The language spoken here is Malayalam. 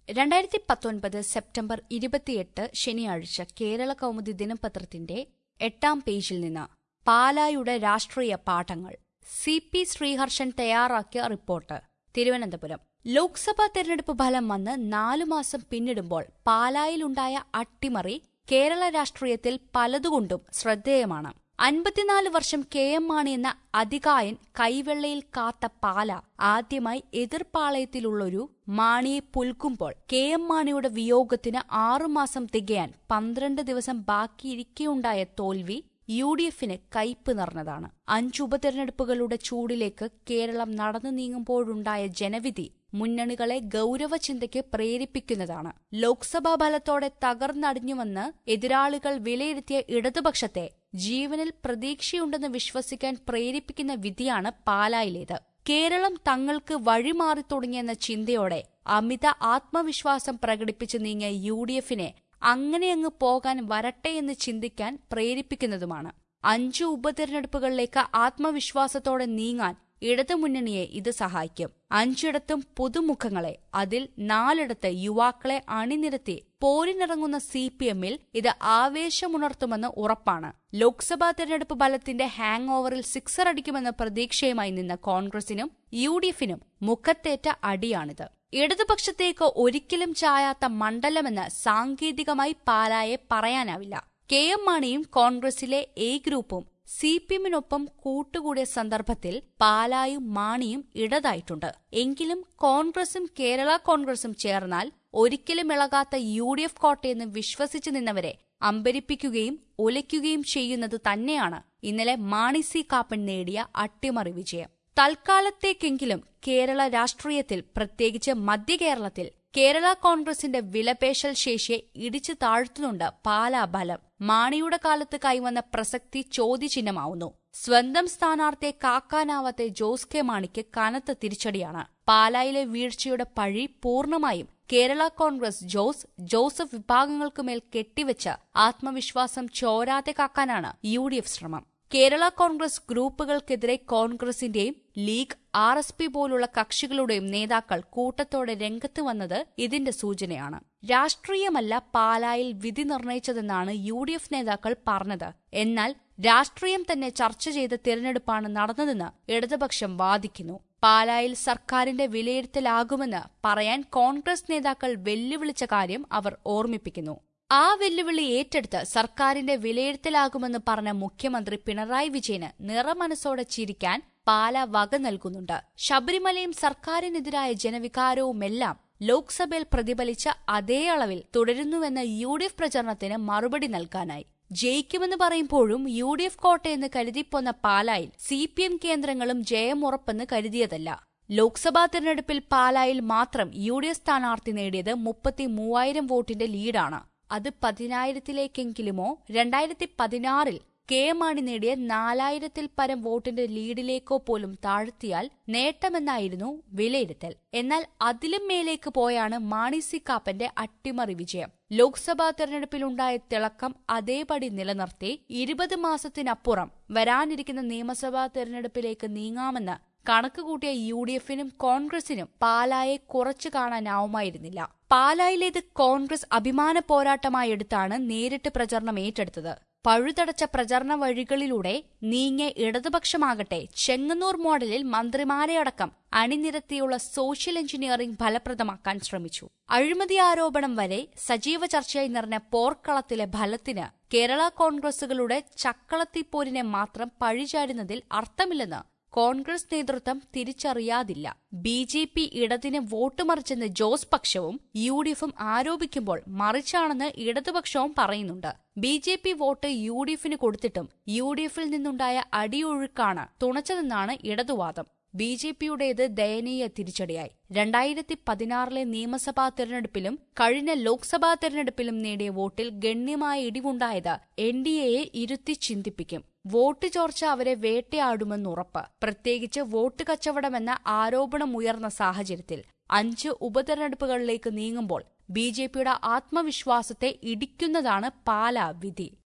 രണ്ടായിരത്തി പത്തൊൻപത് സെപ്റ്റംബർ ഇരുപത്തിയെട്ട് ശനിയാഴ്ച കേരള കൗമുദി ദിനപത്രത്തിന്റെ എട്ടാം പേജിൽ നിന്ന് പാലായുടെ രാഷ്ട്രീയ പാഠങ്ങൾ സി പി ശ്രീഹർഷൻ തയ്യാറാക്കിയ റിപ്പോർട്ട് തിരുവനന്തപുരം ലോക്സഭാ തെരഞ്ഞെടുപ്പ് ഫലം വന്ന് നാലു മാസം പിന്നിടുമ്പോൾ പാലായിലുണ്ടായ അട്ടിമറി കേരള രാഷ്ട്രീയത്തിൽ പലതുകൊണ്ടും ശ്രദ്ധേയമാണ് അൻപത്തിനാല് വർഷം കെ എം മാണി എന്ന അതികായൻ കൈവെള്ളയിൽ കാത്ത പാല ആദ്യമായി എതിർപ്പാളയത്തിലുള്ളൊരു മാണിയെ പുൽക്കുമ്പോൾ കെ എം മാണിയുടെ വിയോഗത്തിന് ആറുമാസം തികയാൻ പന്ത്രണ്ട് ദിവസം ബാക്കിയിരിക്കെയുണ്ടായ തോൽവി യു ഡി എഫിന് കയ്പ് നിറഞ്ഞതാണ് അഞ്ച് ഉപതെരഞ്ഞെടുപ്പുകളുടെ ചൂടിലേക്ക് കേരളം നടന്നു നീങ്ങുമ്പോഴുണ്ടായ ജനവിധി മുന്നണികളെ ഗൌരവചിന്തയ്ക്ക് പ്രേരിപ്പിക്കുന്നതാണ് ലോക്സഭാ ഫലത്തോടെ തകർന്നടിഞ്ഞുവെന്ന് എതിരാളികൾ വിലയിരുത്തിയ ഇടതുപക്ഷത്തെ ജീവനിൽ പ്രതീക്ഷയുണ്ടെന്ന് വിശ്വസിക്കാൻ പ്രേരിപ്പിക്കുന്ന വിധിയാണ് പാലായിലേത് കേരളം തങ്ങൾക്ക് വഴിമാറി തുടങ്ങിയെന്ന ചിന്തയോടെ അമിത ആത്മവിശ്വാസം പ്രകടിപ്പിച്ച് നീങ്ങിയ യു ഡി എഫിനെ അങ്ങനെയങ്ങ് പോകാൻ വരട്ടെ എന്ന് ചിന്തിക്കാൻ പ്രേരിപ്പിക്കുന്നതുമാണ് അഞ്ചു ഉപതെരഞ്ഞെടുപ്പുകളിലേക്ക് ആത്മവിശ്വാസത്തോടെ നീങ്ങാൻ ഇടതുമുന്നണിയെ ഇത് സഹായിക്കും അഞ്ചിടത്തും പുതുമുഖങ്ങളെ അതിൽ നാലിടത്ത് യുവാക്കളെ അണിനിരത്തി പോരിനിറങ്ങുന്ന സി പി എമ്മിൽ ഇത് ആവേശമുണർത്തുമെന്ന് ഉറപ്പാണ് ലോക്സഭാ തെരഞ്ഞെടുപ്പ് ഫലത്തിന്റെ ഹാങ് ഓവറിൽ സിക്സർ അടിക്കുമെന്ന പ്രതീക്ഷയുമായി നിന്ന കോൺഗ്രസിനും യു ഡി എഫിനും മുഖത്തേറ്റ അടിയാണിത് ഇടതുപക്ഷത്തേക്ക് ഒരിക്കലും ചായാത്ത മണ്ഡലമെന്ന് സാങ്കേതികമായി പാലായെ പറയാനാവില്ല കെ എം മാണിയും കോൺഗ്രസിലെ എ ഗ്രൂപ്പും സി പി എമ്മിനൊപ്പം കൂട്ടുകൂടിയ സന്ദർഭത്തിൽ പാലായും മാണിയും ഇടതായിട്ടുണ്ട് എങ്കിലും കോൺഗ്രസും കേരള കോൺഗ്രസും ചേർന്നാൽ ഒരിക്കലും ഇളകാത്ത യു ഡി എഫ് കോട്ടയെന്ന് വിശ്വസിച്ചു നിന്നവരെ അമ്പരിപ്പിക്കുകയും ഒലയ്ക്കുകയും ചെയ്യുന്നത് തന്നെയാണ് ഇന്നലെ മാണി സി കാപ്പൻ നേടിയ അട്ടിമറി വിജയം തൽക്കാലത്തേക്കെങ്കിലും കേരള രാഷ്ട്രീയത്തിൽ പ്രത്യേകിച്ച് മധ്യ കേരളത്തിൽ കേരള കോൺഗ്രസിന്റെ വിലപേശൽ ശേഷിയെ ഇടിച്ചു താഴ്ത്തുന്നുണ്ട് പാലാ ബലം മാണിയുടെ കാലത്ത് കൈവന്ന പ്രസക്തി ചോദ്യചിഹ്നമാവുന്നു സ്വന്തം സ്ഥാനാർത്ഥിയെ കാക്കാനാവാത്ത ജോസ് കെ മാണിക്ക് കനത്ത തിരിച്ചടിയാണ് പാലായിലെ വീഴ്ചയുടെ പഴി പൂർണ്ണമായും കേരള കോൺഗ്രസ് ജോസ് ജോസഫ് വിഭാഗങ്ങൾക്കുമേൽ കെട്ടിവെച്ച ആത്മവിശ്വാസം ചോരാതെ കാക്കാനാണ് യു ഡി എഫ് ശ്രമം കേരള കോൺഗ്രസ് ഗ്രൂപ്പുകൾക്കെതിരെ കോൺഗ്രസിന്റെയും ലീഗ് ആർ എസ് പി പോലുള്ള കക്ഷികളുടെയും നേതാക്കൾ കൂട്ടത്തോടെ രംഗത്ത് വന്നത് ഇതിന്റെ സൂചനയാണ് രാഷ്ട്രീയമല്ല പാലായിൽ വിധി നിർണയിച്ചതെന്നാണ് യു ഡി എഫ് നേതാക്കൾ പറഞ്ഞത് എന്നാൽ രാഷ്ട്രീയം തന്നെ ചർച്ച ചെയ്ത തിരഞ്ഞെടുപ്പാണ് നടന്നതെന്ന് ഇടതുപക്ഷം വാദിക്കുന്നു പാലായിൽ സർക്കാരിന്റെ വിലയിരുത്തലാകുമെന്ന് പറയാൻ കോൺഗ്രസ് നേതാക്കൾ വെല്ലുവിളിച്ച കാര്യം അവർ ഓർമ്മിപ്പിക്കുന്നു ആ വെല്ലുവിളി ഏറ്റെടുത്ത് സർക്കാരിന്റെ വിലയിരുത്തലാകുമെന്ന് പറഞ്ഞ മുഖ്യമന്ത്രി പിണറായി വിജയന് നിറമനസ്സോടെ ചിരിക്കാൻ പാല വക നൽകുന്നുണ്ട് ശബരിമലയും സർക്കാരിനെതിരായ ജനവികാരവുമെല്ലാം ലോക്സഭയിൽ പ്രതിഫലിച്ച അതേ അളവിൽ തുടരുന്നുവെന്ന യു ഡി എഫ് പ്രചരണത്തിന് മറുപടി നൽകാനായി ജയിക്കുമെന്ന് പറയുമ്പോഴും യു ഡി എഫ് കോട്ടയെന്ന് കരുതിപ്പോന്ന പാലായിൽ സി പി എം കേന്ദ്രങ്ങളും ജയമുറപ്പെന്ന് കരുതിയതല്ല ലോക്സഭാ തെരഞ്ഞെടുപ്പിൽ പാലായിൽ മാത്രം യു ഡി എഫ് സ്ഥാനാർത്ഥി നേടിയത് മുപ്പത്തി മൂവായിരം വോട്ടിന്റെ ലീഡാണ് അത് പതിനായിരത്തിലേക്കെങ്കിലുമോ രണ്ടായിരത്തി പതിനാറിൽ കെ മാണി നേടിയ നാലായിരത്തിൽ പരം വോട്ടിന്റെ ലീഡിലേക്കോ പോലും താഴ്ത്തിയാൽ നേട്ടമെന്നായിരുന്നു വിലയിരുത്തൽ എന്നാൽ അതിലും മേലേക്ക് പോയാണ് മാണി സി കാപ്പന്റെ അട്ടിമറി വിജയം ലോക്സഭാ തെരഞ്ഞെടുപ്പിലുണ്ടായ തിളക്കം അതേപടി നിലനിർത്തി ഇരുപത് മാസത്തിനപ്പുറം വരാനിരിക്കുന്ന നിയമസഭാ തെരഞ്ഞെടുപ്പിലേക്ക് നീങ്ങാമെന്ന് കണക്കുകൂട്ടിയ യു ഡി എഫിനും കോൺഗ്രസിനും പാലായെ കുറച്ചു കാണാനാവുമായിരുന്നില്ല പാലായിലേത് കോൺഗ്രസ് അഭിമാന പോരാട്ടമായി എടുത്താണ് നേരിട്ട് പ്രചരണം ഏറ്റെടുത്തത് പഴുതടച്ച പ്രചരണ വഴികളിലൂടെ നീങ്ങിയ ഇടതുപക്ഷമാകട്ടെ ചെങ്ങന്നൂർ മോഡലിൽ മന്ത്രിമാരെയടക്കം അണിനിരത്തിയുള്ള സോഷ്യൽ എഞ്ചിനീയറിംഗ് ഫലപ്രദമാക്കാൻ ശ്രമിച്ചു അഴിമതി ആരോപണം വരെ സജീവ ചർച്ചയായി നിറഞ്ഞ പോർക്കളത്തിലെ ഫലത്തിന് കേരള കോൺഗ്രസുകളുടെ ചക്കളത്തിപ്പോരിനെ മാത്രം പഴിചാരുന്നതിൽ അർത്ഥമില്ലെന്ന് കോൺഗ്രസ് നേതൃത്വം തിരിച്ചറിയാതില്ല ബി ജെ പി ഇടതിന് വോട്ട് മറിച്ചെന്ന് ജോസ് പക്ഷവും യു ഡി എഫും ആരോപിക്കുമ്പോൾ മറിച്ചാണെന്ന് ഇടതുപക്ഷവും പറയുന്നുണ്ട് B J P vote U D എഫിന് കൊടുത്തിട്ടും യു ഡി എഫിൽ നിന്നുണ്ടായ അടിയൊഴുക്കാണ് തുണച്ചതെന്നാണ് ഇടതുവാദം ബി ജെ പിയുടേത് ദയനീയ തിരിച്ചടിയായി രണ്ടായിരത്തി പതിനാറിലെ നിയമസഭാ തെരഞ്ഞെടുപ്പിലും കഴിഞ്ഞ ലോക്സഭാ തെരഞ്ഞെടുപ്പിലും നേടിയ വോട്ടിൽ ഗണ്യമായ ഇടിവുണ്ടായത് എൻ ഡി എയെ ഇരുത്തി ചിന്തിപ്പിക്കും വോട്ട് ചോർച്ച അവരെ വേട്ടയാടുമെന്നുറപ്പ് പ്രത്യേകിച്ച് വോട്ട് കച്ചവടമെന്ന ആരോപണമുയർന്ന സാഹചര്യത്തിൽ അഞ്ച് ഉപതെരഞ്ഞെടുപ്പുകളിലേക്ക് നീങ്ങുമ്പോൾ ബി ജെ പിയുടെ ആത്മവിശ്വാസത്തെ ഇടിക്കുന്നതാണ് പാലാ വിധി